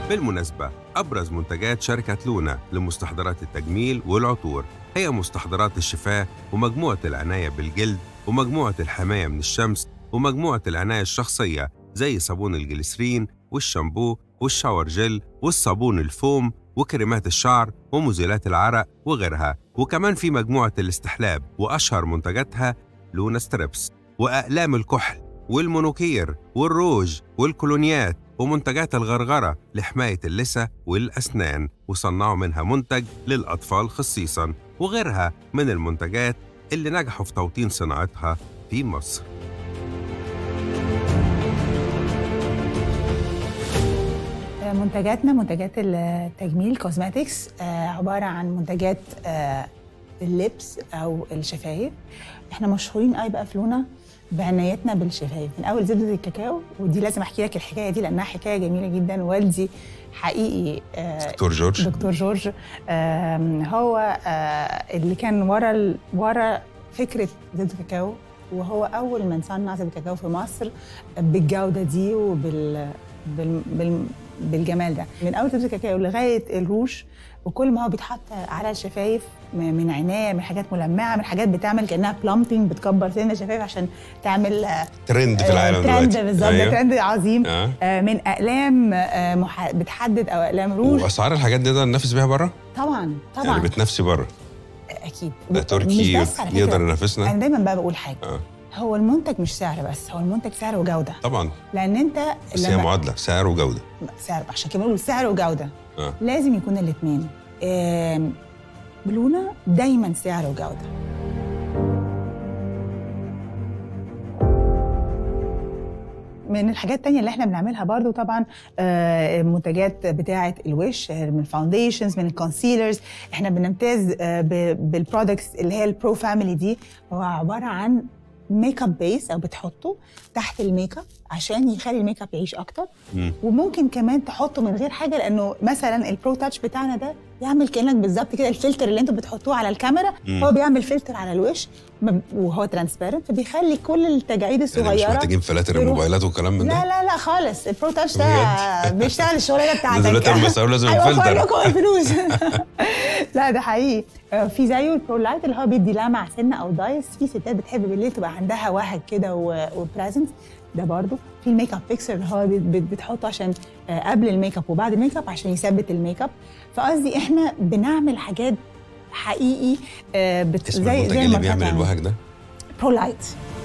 بالمناسبة أبرز منتجات شركة لونا لمستحضرات التجميل والعطور هي مستحضرات الشفاء ومجموعة العناية بالجلد ومجموعة الحماية من الشمس ومجموعة العناية الشخصية زي صابون الجليسرين والشامبو والشاور جل والصابون الفوم وكريمات الشعر ومزيلات العرق وغيرها وكمان في مجموعة الاستحلاب وأشهر منتجاتها لونا ستريبس وأقلام الكحل والمونوكير والروج والكولونيات ومنتجات الغرغرة لحماية اللثة والأسنان وصنعوا منها منتج للأطفال خصيصاً وغيرها من المنتجات اللي نجحوا في توطين صناعتها في مصر منتجاتنا منتجات التجميل كوزماتكس عباره عن منتجات آه، اللبس او الشفايف احنا مشهورين قوي بقى في لونا بعنايتنا بالشفايف من اول زبده الكاكاو ودي لازم احكي لك الحكايه دي لانها حكايه جميله جدا والدي حقيقي آه، دكتور جورج دكتور جورج آم، هو آه، اللي كان ورا ال- ورا فكره زبده الكاكاو وهو اول من صنع زبده الكاكاو في مصر بالجوده دي وبال بال... بال... بالجمال ده من اول زبده الكاكاو لغايه الروج وكل ما هو بيتحط على الشفايف م- من عنايه من حاجات ملمعه من حاجات بتعمل كانها بلامبنج بتكبر سن الشفايف عشان تعمل آه، ترند في العالم ترند دلوقتي بالظبط ده ترند عظيم آه. آه، من اقلام آه، مح... بتحدد او اقلام روج واسعار الحاجات دي نقدر ننافس بيها بره؟ طبعا طبعا يعني بتنافسي بره اكيد ده مش تركي بس على فكرة. يقدر ينافسنا انا دايما بقى بقول حاجه آه. هو المنتج مش سعر بس هو المنتج سعر وجوده طبعا لان انت بس هي معادله سعر وجوده سعر عشان كده بقول سعر وجوده آه. لازم يكون الاثنين بلونا دايما سعر وجوده من الحاجات التانية اللي احنا بنعملها برضو طبعا آه، منتجات بتاعة الوش آه، من الفاونديشنز من الكونسيلرز احنا بنمتاز آه، ب- بالبرودكتس اللي هي البرو فاميلي دي هو عبارة عن ميك اب بيس او بتحطه تحت الميك اب عشان يخلي الميك اب يعيش اكتر مم. وممكن كمان تحطه من غير حاجه لانه مثلا البرو تاتش بتاعنا ده يعمل كانك بالظبط كده الفلتر اللي انتوا بتحطوه على الكاميرا مم. هو بيعمل فلتر على الوش م- وهو ترانسبيرنت فبيخلي كل التجاعيد يعني مش الصغيره محتاجين فلاتر يروح- الموبايلات والكلام من لا ده لا لا خالص البرو تاتش ده بيشتغل الشغلانه بتاعتك ده دلوقتي لما يسألوا لازم هيوفر الفلتر. لكم الفلوس لا ده حقيقي آه، في زيه البرو لايت اللي هو بيدي لمع سنه او دايس في ستات بتحب بالليل تبقى عندها وهج كده وبريزنت ده برضو في الميك اب فيكسر اللي هو بت- بت- بتحطه عشان آه، قبل الميك اب وبعد الميك اب عشان يثبت الميك اب فقصدي احنا بنعمل حاجات حقيقي آه، بت... اسم المنتج اللي بيعمل الوهج ده برو لايت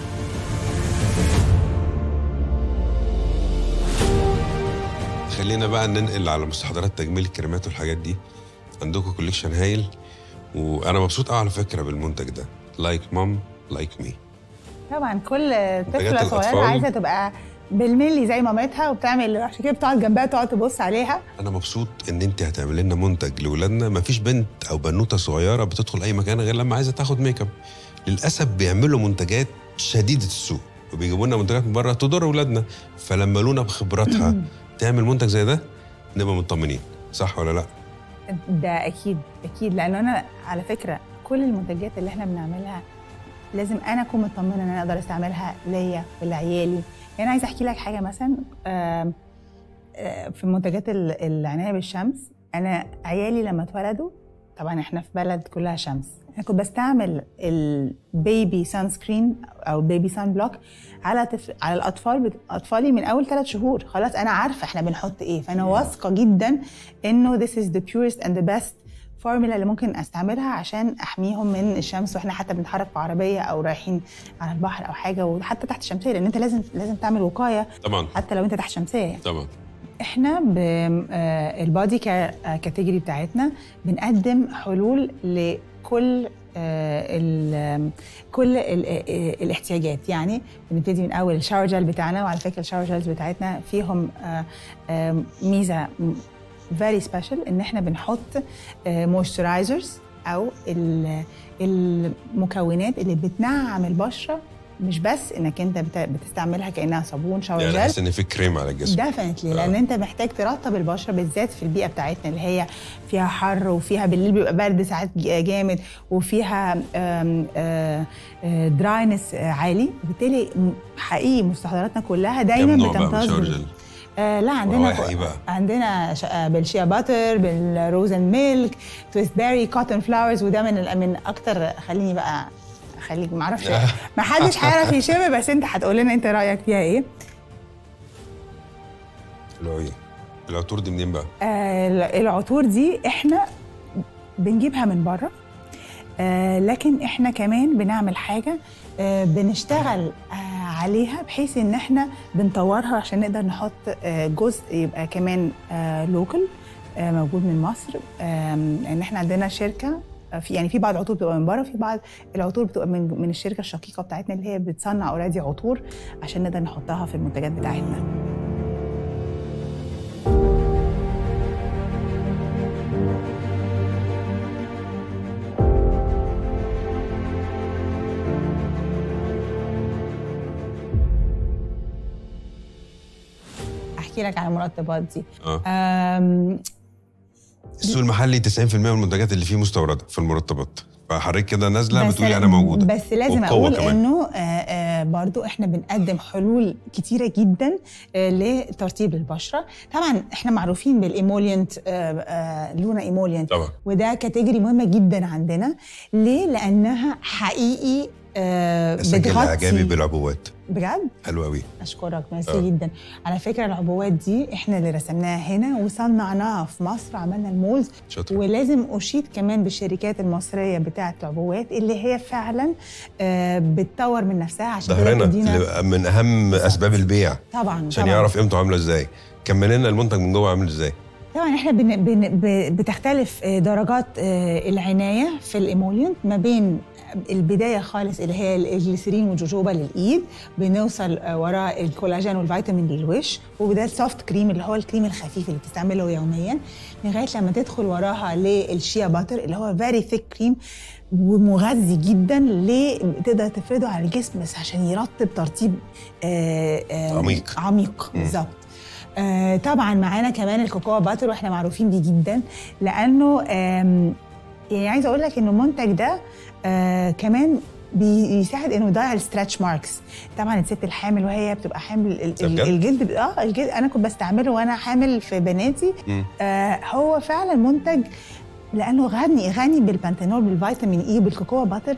خلينا بقى ننقل على مستحضرات تجميل الكريمات والحاجات دي عندكم كوليكشن هايل وانا مبسوط قوي على فكره بالمنتج ده لايك مام لايك مي طبعا كل منتجات طفله صغيره الأطفال. عايزه تبقى بالملي زي مامتها وبتعمل عشان كده بتقعد جنبها تقعد تبص عليها انا مبسوط ان انت هتعملي لنا منتج لاولادنا مفيش بنت او بنوته صغيره بتدخل اي مكان غير لما عايزه تاخد ميك اب للاسف بيعملوا منتجات شديده السوق وبيجيبوا لنا منتجات من بره تضر اولادنا فلما لونا بخبراتها تعمل منتج زي ده نبقى مطمنين صح ولا لا ده اكيد اكيد لان انا على فكره كل المنتجات اللي احنا بنعملها لازم انا اكون مطمنه ان انا اقدر استعملها ليا ولعيالي يعني عايزه احكي لك حاجه مثلا آم، آه، في منتجات ال- العنايه بالشمس انا عيالي لما اتولدوا طبعا احنا في بلد كلها شمس انا كنت بستعمل البيبي سان سكرين او بيبي سان بلوك على تف... على الاطفال بت... اطفالي من اول ثلاث شهور خلاص انا عارفه احنا بنحط ايه فانا واثقه جدا انه this is the purest and the best فورمولا اللي ممكن استعملها عشان احميهم من الشمس واحنا حتى بنتحرك في عربيه او رايحين على البحر او حاجه وحتى تحت الشمسيه لان انت لازم لازم تعمل وقايه طبعا حتى لو انت تحت شمسيه يعني. طبعا احنا بالبادي كير كاتيجوري بتاعتنا بنقدم حلول لكل آه، ال- كل ال- آه، الاحتياجات يعني بنبتدي من اول الشاور جel بتاعنا وعلى فكره الشاور جيلز بتاعتنا فيهم آه، آه، ميزه فيري سبيشال ان احنا بنحط مويسترايزرز او ال- المكونات اللي بتنعم البشره مش بس انك انت بت- بتستعملها كانها صابون شاور يعني جل احس ان في كريم على الجسم ديفنتلي آه. لان انت محتاج ترطب البشره بالذات في البيئه بتاعتنا اللي هي فيها حر وفيها بالليل بيبقى برد ساعات ج- جامد وفيها دراينس عالي وبالتالي م- حقيقي مستحضراتنا كلها كام دايما نوع بقى من بتمتاز شاور بال- جل؟ آه لا عندنا روايح إيه بقى؟ عندنا ش- آه، بالشيا باتر بالروزن ميلك تويست بيري كوتن فلاورز وده من ال- من اكتر خليني بقى خليك ما اعرفش ما حدش هيعرف يشم بس انت هتقول لنا انت رايك فيها ايه اللي هو ايه العطور دي منين بقى آه العطور دي احنا بنجيبها من بره آه لكن احنا كمان بنعمل حاجه آه بنشتغل آه عليها بحيث ان احنا بنطورها عشان نقدر نحط آه جزء يبقى كمان آه لوكال آه موجود من مصر آم، لان احنا عندنا شركه آه، في يعني في بعض العطور بتبقى من بره في بعض العطور بتبقى من من الشركه الشقيقه بتاعتنا اللي هي بتصنع اوريدي عطور عشان نقدر نحطها في المنتجات بتاعتنا احكي لك عن المرطبات دي اه آم، السوق المحلي 90% من المنتجات اللي فيه مستورده في المرطبات فحضرتك كده نازله بس- بتقولي انا موجوده بس لازم وبقوة اقول كمان. انه آه، آه، برضو احنا بنقدم حلول كتيره جدا آه، لترطيب البشره طبعا احنا معروفين بالايمولينت آه، آه، لونا ايمولينت طبعا وده كاتيجوري مهمه جدا عندنا ليه لانها حقيقي آه، سجل اعجابي بتغطي بالعبوات بجد حلو قوي اشكرك ميرسي آه. جدا على فكره العبوات دي احنا اللي رسمناها هنا وصنعناها في مصر عملنا المولز شاطر ولازم اشيد كمان بالشركات المصريه بتاعه العبوات اللي هي فعلا آه، بتطور من نفسها عشان تقدر ظهرنا تدينا اللي من اهم اسباب البيع طبعا عشان طبعا يعرف قيمته عامله ازاي كمل لنا المنتج من جوه عامل ازاي طبعا احنا بن بن ب- بتختلف آه، درجات آه، العنايه في الايمولينت ما بين البدايه خالص اللي هي الجليسرين والجوجوبا للايد بنوصل آه، وراه الكولاجين والفيتامين للوش وده السوفت كريم اللي هو الكريم الخفيف اللي بتستعمله يوميا لغايه لما تدخل وراها للشيا باتر اللي هو فيري ثيك كريم ومغذي جدا ليه تقدر تفرده على الجسم بس عشان يرطب ترطيب آه، آه، عميق. عميق مم. بالظبط آه طبعا معانا كمان الكوكوا باتر واحنا معروفين بيه جدا لانه آم، يعني عايزه اقول لك انه المنتج ده آه كمان بيساعد انه يضيع الستريتش ماركس طبعا الست الحامل وهي بتبقى حامل ال- ده ال- بجد؟ الجلد اه الجلد انا كنت بستعمله وانا حامل في بناتي مم. آه هو فعلا منتج لانه غني غني بالبنتانول بالفيتامين اي وبالكوكوا باتر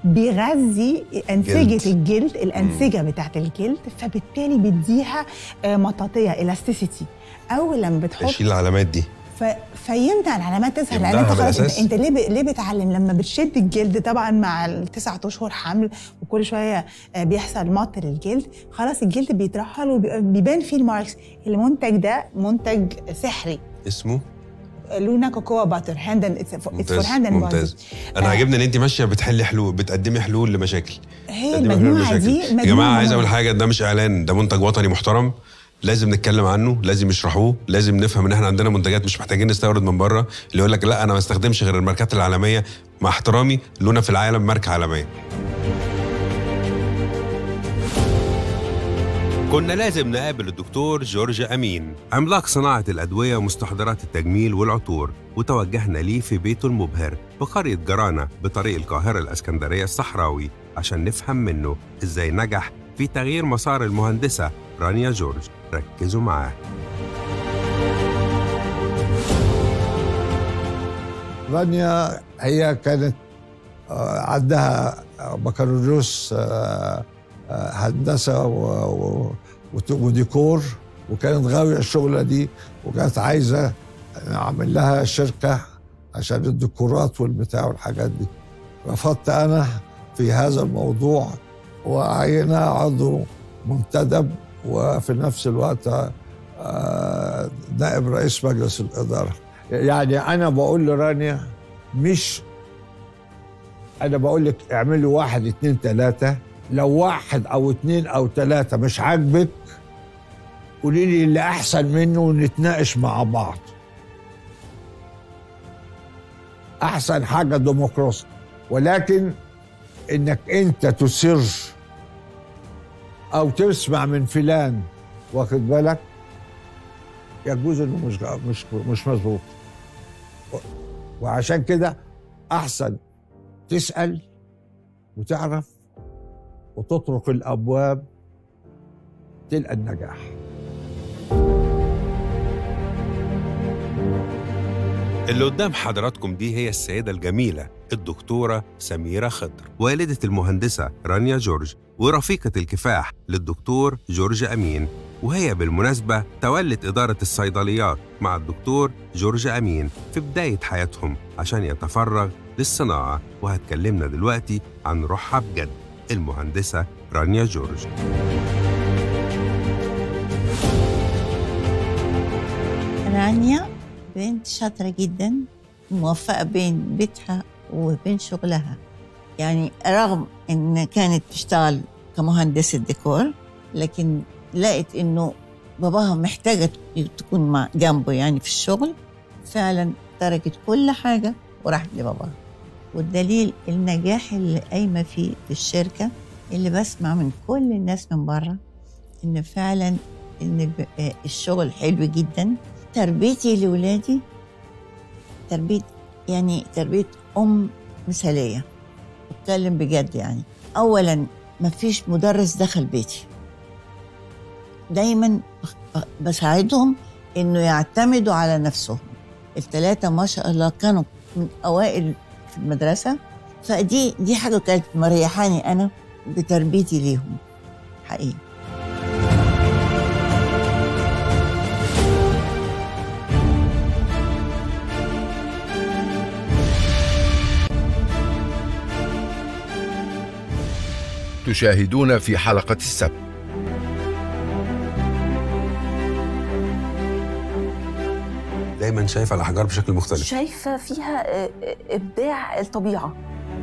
بيغذي انسجه جلد. الجلد الانسجه بتاعت الجلد فبالتالي بيديها آه، مطاطيه الاستيسيتي اول لما بتحط اشيل العلامات دي ف... فيمنع العلامات تظهر لان يمنعها انت خلاص انت, بالأساس. انت ليه ب... ليه بتعلم لما بتشد الجلد طبعا مع التسعة اشهر حمل وكل شويه آه، بيحصل مط للجلد خلاص الجلد بيترهل وبيبان فيه الماركس المنتج ده منتج سحري اسمه لونا كوكوا باتر هاند اتس فور ممتاز هاند اند ممتاز انا آه. عاجبني ان انت ماشيه بتحلي حلول بتقدمي حلول لمشاكل هي بتقدمي حلول المجموعه لمشاكل. دي يا جماعه مجموعة عايز اقول مهمة. حاجه ده مش اعلان ده منتج وطني محترم لازم نتكلم عنه لازم يشرحوه لازم نفهم ان احنا عندنا منتجات مش محتاجين نستورد من بره اللي يقول لك لا انا ما استخدمش غير الماركات العالميه مع احترامي لونا في العالم ماركه عالميه كنا لازم نقابل الدكتور جورج أمين عملاق صناعة الأدوية ومستحضرات التجميل والعطور وتوجهنا ليه في بيته المبهر بقرية جرانة بطريق القاهرة الأسكندرية الصحراوي عشان نفهم منه إزاي نجح في تغيير مسار المهندسة رانيا جورج ركزوا معاه رانيا هي كانت آه، عندها بكالوريوس آه، آه، هندسه و- و- وت- وديكور وكانت غاويه الشغله دي وكانت عايزه اعمل لها شركه عشان الديكورات والبتاع والحاجات دي رفضت انا في هذا الموضوع وعينا عضو منتدب وفي نفس الوقت آه، نائب رئيس مجلس الاداره يعني انا بقول لرانيا مش انا بقول لك اعملي واحد اتنين تلاته لو واحد او اتنين او تلاته مش عاجبك قولي لي اللي احسن منه ونتناقش مع بعض احسن حاجه ديمقراطي ولكن انك انت تصر او تسمع من فلان واخد بالك يجوز انه مش مش مش مظبوط وعشان كده احسن تسال وتعرف وتطرق الابواب تلقى النجاح اللي قدام حضراتكم دي هي السيدة الجميلة الدكتورة سميرة خضر والدة المهندسة رانيا جورج ورفيقة الكفاح للدكتور جورج أمين وهي بالمناسبة تولت إدارة الصيدليات مع الدكتور جورج أمين في بداية حياتهم عشان يتفرغ للصناعة وهتكلمنا دلوقتي عن روحها بجد المهندسة رانيا جورج رانيا بنت شاطرة جدا موفقة بين بيتها وبين شغلها يعني رغم إن كانت تشتغل كمهندسة ديكور لكن لقت إنه باباها محتاجة تكون مع جنبه يعني في الشغل فعلا تركت كل حاجة وراحت لباباها والدليل النجاح اللي قايمة فيه في الشركة اللي بسمع من كل الناس من بره إن فعلا إن الب- آه الشغل حلو جدا تربيتي لولادي تربية يعني تربية أم مثالية بتكلم بجد يعني أولا ما فيش مدرس دخل بيتي دايما بخ- بساعدهم إنه يعتمدوا على نفسهم الثلاثة ما شاء الله كانوا من أوائل في المدرسة فدي دي حاجة كانت مريحاني أنا بتربيتي ليهم حقيقي تشاهدون في حلقة السبت دايما شايفه الاحجار بشكل مختلف شايفه فيها آه، آه، ابداع الطبيعه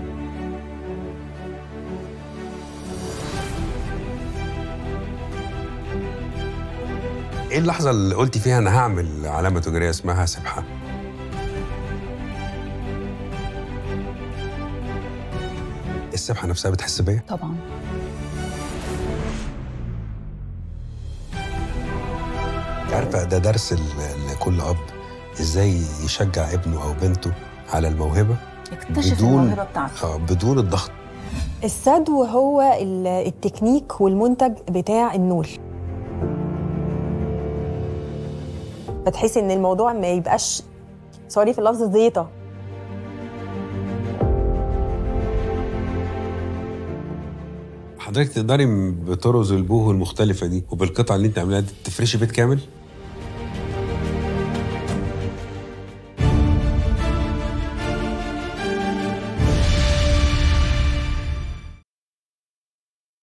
ايه اللحظه اللي قلتي فيها انا هعمل علامه تجاريه اسمها سبحه السبحه نفسها بتحس بيا طبعا عارفه ده درس ل- لكل اب ازاي يشجع ابنه او بنته على الموهبه اكتشف بدون- الموهبه بتاعته آه، بدون الضغط السدو هو ال- التكنيك والمنتج بتاع النول فتحسي ان الموضوع ما يبقاش سوري في اللفظ زيطه حضرتك تقدري م- بطرز البوه المختلفه دي وبالقطع اللي انت عاملاها دي تفرشي بيت كامل